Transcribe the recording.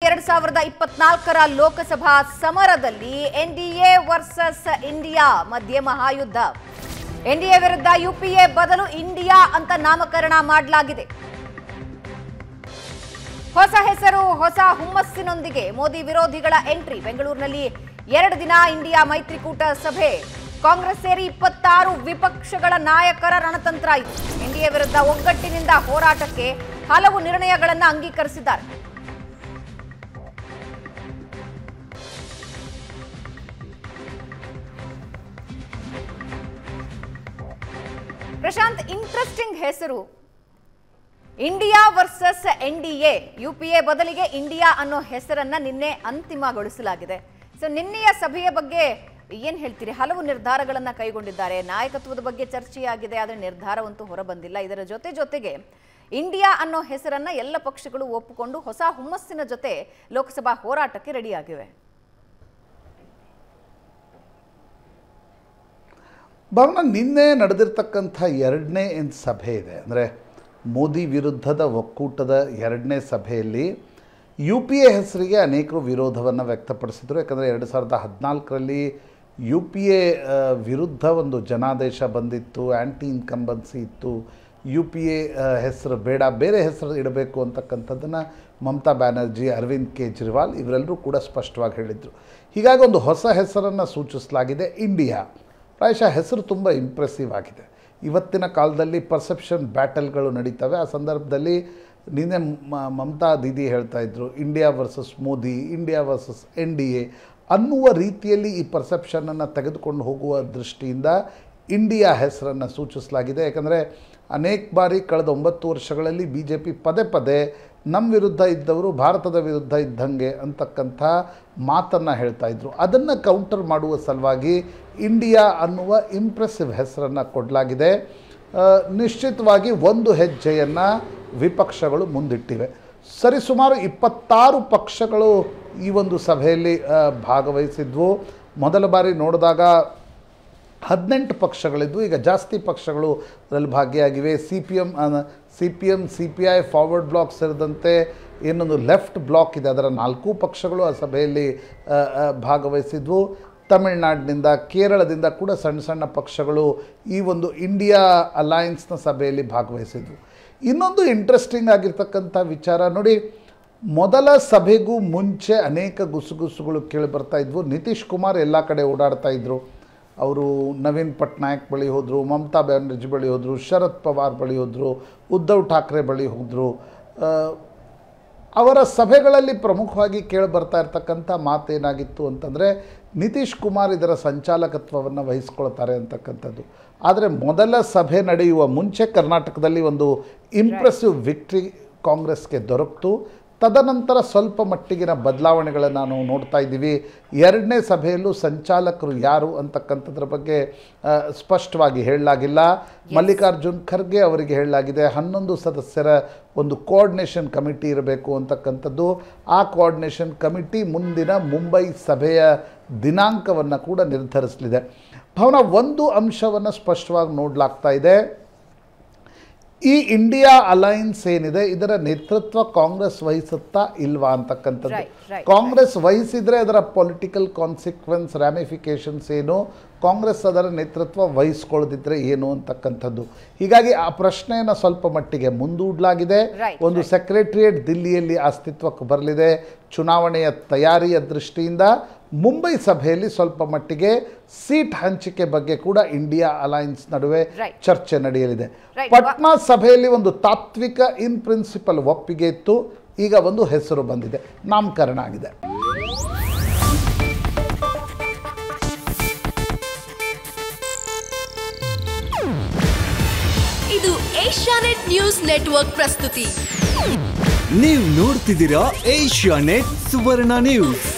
ಎರಡ್ ಸಾವಿರದ ಇಪ್ಪತ್ನಾಲ್ಕರ ಲೋಕಸಭಾ ಸಮರದಲ್ಲಿ ಎನ್ಡಿಎ ವರ್ಸಸ್ ಇಂಡಿಯಾ ಮಧ್ಯೆ ಮಹಾಯುದ್ಧ ಎನ್ಡಿಎ ವಿರುದ್ಧ ಯುಪಿಎ ಬದಲು ಇಂಡಿಯಾ ಅಂತ ನಾಮಕರಣ ಮಾಡಲಾಗಿದೆ ಹೊಸ ಹೆಸರು ಹೊಸ ಹುಮ್ಮಸ್ಸಿನೊಂದಿಗೆ ಮೋದಿ ವಿರೋಧಿಗಳ ಎಂಟ್ರಿ ಬೆಂಗಳೂರಿನಲ್ಲಿ ಎರಡು ದಿನ ಇಂಡಿಯಾ ಮೈತ್ರಿಕೂಟ ಸಭೆ ಕಾಂಗ್ರೆಸ್ ಸೇರಿ ಇಪ್ಪತ್ತಾರು ವಿಪಕ್ಷಗಳ ನಾಯಕರ ರಣತಂತ್ರ ಇದು ಎನ್ಡಿಎ ವಿರುದ್ಧ ಒಗ್ಗಟ್ಟಿನಿಂದ ಹೋರಾಟಕ್ಕೆ ಹಲವು ನಿರ್ಣಯಗಳನ್ನು ಅಂಗೀಕರಿಸಿದ್ದಾರೆ ಪ್ರಶಾಂತ್ ಇಂಟ್ರೆಸ್ಟಿಂಗ್ ಹೆಸರು ಇಂಡಿಯಾ ವರ್ಸಸ್ ಎನ್ಡಿಎ ಯುಪಿಎ ಬದಲಿಗೆ ಇಂಡಿಯಾ ಅನ್ನೋ ಹೆಸರನ್ನ ನಿನ್ನೆ ಅಂತಿಮಗೊಳಿಸಲಾಗಿದೆ ಸೊ ನಿನ್ನೆಯ ಸಭೆಯ ಬಗ್ಗೆ ಏನ್ ಹೇಳ್ತೀರಿ ಹಲವು ನಿರ್ಧಾರಗಳನ್ನ ಕೈಗೊಂಡಿದ್ದಾರೆ ನಾಯಕತ್ವದ ಬಗ್ಗೆ ಚರ್ಚೆಯಾಗಿದೆ ಆದರೆ ನಿರ್ಧಾರವಂತೂ ಹೊರಬಂದಿಲ್ಲ ಇದರ ಜೊತೆ ಜೊತೆಗೆ ಇಂಡಿಯಾ ಅನ್ನೋ ಹೆಸರನ್ನ ಎಲ್ಲ ಪಕ್ಷಗಳು ಒಪ್ಪಿಕೊಂಡು ಹೊಸ ಹುಮ್ಮಸ್ಸಿನ ಜೊತೆ ಲೋಕಸಭಾ ಹೋರಾಟಕ್ಕೆ ರೆಡಿಯಾಗಿವೆ ಭಾವನ ನಿನ್ನೆ ನಡೆದಿರ್ತಕ್ಕಂಥ ಎರಡನೇ ಏನು ಸಭೆ ಇದೆ ಅಂದರೆ ಮೋದಿ ವಿರುದ್ಧದ ಒಕ್ಕೂಟದ ಎರಡನೇ ಸಭೆಯಲ್ಲಿ ಯು ಪಿ ಎ ಹೆಸರಿಗೆ ಅನೇಕರು ವಿರೋಧವನ್ನು ವ್ಯಕ್ತಪಡಿಸಿದರು ಯಾಕಂದರೆ ಎರಡು ಸಾವಿರದ ಹದಿನಾಲ್ಕರಲ್ಲಿ ಯು ಪಿ ಎ ವಿರುದ್ಧ ಒಂದು ಜನಾದೇಶ ಬಂದಿತ್ತು ಆ್ಯಂಟಿ ಇನ್ಕಂಬನ್ಸಿ ಇತ್ತು ಯು ಪಿ ಎ ಹೆಸರು ಬೇಡ ಬೇರೆ ಹೆಸರು ಇಡಬೇಕು ಅಂತಕ್ಕಂಥದ್ದನ್ನು ಮಮತಾ ಬ್ಯಾನರ್ಜಿ ಅರವಿಂದ್ ಕೇಜ್ರಿವಾಲ್ ಇವರೆಲ್ಲರೂ ಕೂಡ ಸ್ಪಷ್ಟವಾಗಿ ಹೇಳಿದರು ಹೀಗಾಗಿ ಒಂದು ಹೊಸ ಹೆಸರನ್ನು ಸೂಚಿಸಲಾಗಿದೆ ಇಂಡಿಯಾ ಪ್ರಾಯಶಃ ಹೆಸರು ತುಂಬ ಇಂಪ್ರೆಸಿವ್ ಆಗಿದೆ ಇವತ್ತಿನ ಕಾಲದಲ್ಲಿ ಪರ್ಸೆಪ್ಷನ್ ಬ್ಯಾಟಲ್ಗಳು ನಡೀತವೆ ಆ ಸಂದರ್ಭದಲ್ಲಿ ನಿನ್ನೆ ಮ- ಮಮತಾ ದೀದಿ ಹೇಳ್ತಾ ಇದ್ರು India versus Modi India versus N D A ಅನ್ನುವ ರೀತಿಯಲ್ಲಿ ಈ ಪರ್ಸೆಪ್ಷನನ್ನು ತೆಗೆದುಕೊಂಡು ಹೋಗುವ ದೃಷ್ಟಿಯಿಂದ ಇಂಡಿಯಾ ಹೆಸರನ್ನು ಸೂಚಿಸಲಾಗಿದೆ ಯಾಕಂದರೆ ಅನೇಕ ಬಾರಿ ಕಳೆದ ಒಂಬತ್ತು ವರ್ಷಗಳಲ್ಲಿ ಬಿ ಜೆ ಪಿ ಪದೇ ಪದೇ ನಮ್ಮ ವಿರುದ್ಧ ಇದ್ದವರು ಭಾರತದ ವಿರುದ್ಧ ಇದ್ದಂಗೆ ಅಂತಕ್ಕಂಥ ಮಾತನ್ನು ಹೇಳ್ತಾ ಇದ್ರು ಅದನ್ನು ಕೌಂಟರ್ ಮಾಡುವ ಸಲುವಾಗಿ ಇಂಡಿಯಾ ಅನ್ನುವ ಇಂಪ್ರೆಸಿವ್ ಹೆಸರನ್ನು ಕೊಡಲಾಗಿದೆ ಆ, ನಿಶ್ಚಿತವಾಗಿ ಒಂದು ಹೆಜ್ಜೆಯನ್ನು ವಿಪಕ್ಷಗಳು ಮುಂದಿಟ್ಟಿವೆ ಸರಿಸುಮಾರು ಇಪ್ಪತ್ತಾರು ಪಕ್ಷಗಳು ಈ ಒಂದು ಸಭೆಯಲ್ಲಿ ಆ, ಭಾಗವಹಿಸಿದ್ವು ಮೊದಲ ಬಾರಿ ನೋಡಿದಾಗ ಹದಿನೆಂಟು ಪಕ್ಷಗಳಿದ್ವು ಈಗ ಜಾಸ್ತಿ ಪಕ್ಷಗಳು ಅದರಲ್ಲಿ ಭಾಗಿಯಾಗಿವೆ C P M C P M C P I forward block ಸೇರಿದಂತೆ ಇನ್ನೊಂದು ಲೆಫ್ಟ್ ಬ್ಲಾಕ್ ಇದೆ ಅದರ ನಾಲ್ಕು ಪಕ್ಷಗಳು ಆ ಸಭೆಯಲ್ಲಿ ಆ, ಆ, ಭಾಗವಹಿಸಿದ್ವು ತಮಿಳುನಾಡಿನಿಂದ ಕೇರಳದಿಂದ ಕೂಡ ಸಣ್ಣ ಸಣ್ಣ ಪಕ್ಷಗಳು ಈ ಒಂದು ಇಂಡಿಯಾ ಅಲಯನ್ಸ್ನ ಸಭೆಯಲ್ಲಿ ಭಾಗವಹಿಸಿದ್ವು ಇನ್ನೊಂದು ಇಂಟ್ರೆಸ್ಟಿಂಗ್ ಆಗಿರ್ತಕ್ಕಂಥ ವಿಚಾರ ನೋಡಿ ಮೊದಲ ಸಭೆಗೂ ಮುಂಚೆ ಅನೇಕ ಗುಸುಗುಸುಗಳು ಕೇಳಿ ಬರ್ತಾ ಇದ್ವು ನಿತೀಶ್ ಕುಮಾರ್ ಎಲ್ಲ ಕಡೆ ಓಡಾಡ್ತಾ ಇದ್ದರು ಅವರು ನವೀನ್ ಪಟ್ನಾಯಕ್ ಬಳಿ ಹೋದರು ಮಮತಾ ಬ್ಯಾನರ್ಜಿ ಬಳಿ ಹೋದರು ಶರದ್ ಪವಾರ್ ಬಳಿ ಹೋದರು ಉದ್ಧವ್ ಠಾಕ್ರೆ ಬಳಿ ಹೋದರು ಆ, ಅವರ ಸಭೆಗಳಲ್ಲಿ ಪ್ರಮುಖವಾಗಿ ಕೇಳಿ ಬರ್ತಾ ಇರ್ತಕ್ಕಂಥ ಮಾತೇನಾಗಿತ್ತು ಅಂತಂದರೆ ನಿತೀಶ್ ಕುಮಾರ್ ಇದರ ಸಂಚಾಲಕತ್ವವನ್ನು ವಹಿಸ್ಕೊಳ್ತಾರೆ ಅಂತಕ್ಕಂಥದ್ದು ಆದರೆ ಮೊದಲ ಸಭೆ ನಡೆಯುವ ಮುಂಚೆ ಕರ್ನಾಟಕದಲ್ಲಿ ಒಂದು ಇಂಪ್ರೆಸಿವ್ ವಿಕ್ಟ್ರಿ ಕಾಂಗ್ರೆಸ್ಗೆ ದೊರಕಿತು ತದನಂತರ ಸ್ವಲ್ಪ ಮಟ್ಟಿಗಿನ ಬದಲಾವಣೆಗಳನ್ನು ನಾವು ನೋಡ್ತಾ ಇದ್ದೀವಿ ಎರಡನೇ ಸಭೆಯಲ್ಲೂ ಸಂಚಾಲಕರು ಯಾರು ಅಂತಕ್ಕಂಥದ್ರ ಬಗ್ಗೆ ಆ, ಸ್ಪಷ್ಟವಾಗಿ ಹೇಳಲಾಗಿಲ್ಲ ಮಲ್ಲಿಕಾರ್ಜುನ್ ಖರ್ಗೆ ಅವರಿಗೆ ಹೇಳಲಾಗಿದೆ ಹನ್ನೊಂದು ಸದಸ್ಯರ ಒಂದು ಕೋಆರ್ಡಿನೇಷನ್ ಕಮಿಟಿ ಇರಬೇಕು ಅಂತಕ್ಕಂಥದ್ದು ಆ ಕೋಆರ್ಡಿನೇಷನ್ ಕಮಿಟಿ ಮುಂದಿನ ಮುಂಬೈ ಸಭೆಯ ದಿನಾಂಕವನ್ನು ಕೂಡ ನಿರ್ಧರಿಸಲಿದೆ ಭವನ ಒಂದು ಅಂಶವನ್ನು ಸ್ಪಷ್ಟವಾಗಿ ನೋಡಲಾಗ್ತಾ ಇದೆ ಈ ಇಂಡಿಯಾ ಅಲೈನ್ಸ್ ಏನಿದೆ ಇದರ ನೇತೃತ್ವ ಕಾಂಗ್ರೆಸ್ ವಹಿಸುತ್ತಾ ಇಲ್ವಾ ಅಂತಕ್ಕಂಥದ್ದು Right, right, ಕಾಂಗ್ರೆಸ್ ವಹಿಸಿದ್ರೆ ಅದರ ಪೊಲಿಟಿಕಲ್ ಕಾನ್ಸಿಕ್ವೆನ್ಸ್ ರ್ಯಾಮಿಫಿಕೇಶನ್ಸ್ ಏನು ಕಾಂಗ್ರೆಸ್ ಅದರ ನೇತೃತ್ವ ವಹಿಸ್ಕೊಳ್ಳದಿದ್ರೆ ಏನು ಅಂತಕ್ಕಂಥದ್ದು ಹೀಗಾಗಿ ಆ ಪ್ರಶ್ನೆಯನ್ನು ಸ್ವಲ್ಪ ಮಟ್ಟಿಗೆ ಮುಂದೂಡಲಾಗಿದೆ Right, ಒಂದು ಸೆಕ್ರೆಟರಿಯೇಟ್ ದಿಲ್ಲಿಯಲ್ಲಿ ಅಸ್ತಿತ್ವಕ್ಕೆ ಬರಲಿದೆ ಚುನಾವಣೆಯ ತಯಾರಿಯ ದೃಷ್ಟಿಯಿಂದ ಮುಂಬೈ ಸಭೆಯಲ್ಲಿ ಸ್ವಲ್ಪ ಮಟ್ಟಿಗೆ ಸೀಟ್ ಹಂಚಿಕೆ ಬಗ್ಗೆ ಕೂಡ ಇಂಡಿಯಾ ಅಲೈನ್ಸ್ ನಡುವೆ Right. ಚರ್ಚೆ ನಡೆಯಲಿದೆ Right. ಪಟ್ನಾ ಸಭೆಯಲ್ಲಿ ಒಂದು ತಾತ್ವಿಕ ಇನ್ ಪ್ರಿನ್ಸಿಪಲ್ ಒಪ್ಪಿಗೆ ಇತ್ತು ಈಗ ಒಂದು ಹೆಸರು ಬಂದಿದೆ ನಾಮಕರಣ ಆಗಿದೆ ಇದು ಏಷ್ಯಾನೆಟ್ ನ್ಯೂಸ್ ನೆಟ್ವರ್ಕ್ ಪ್ರಸ್ತುತಿ ನೀವು ನೋಡ್ತಿದ್ದೀರಾ ಏಷ್ಯಾ ನೆಟ್ ಸುವರ್ಣ ನ್ಯೂಸ್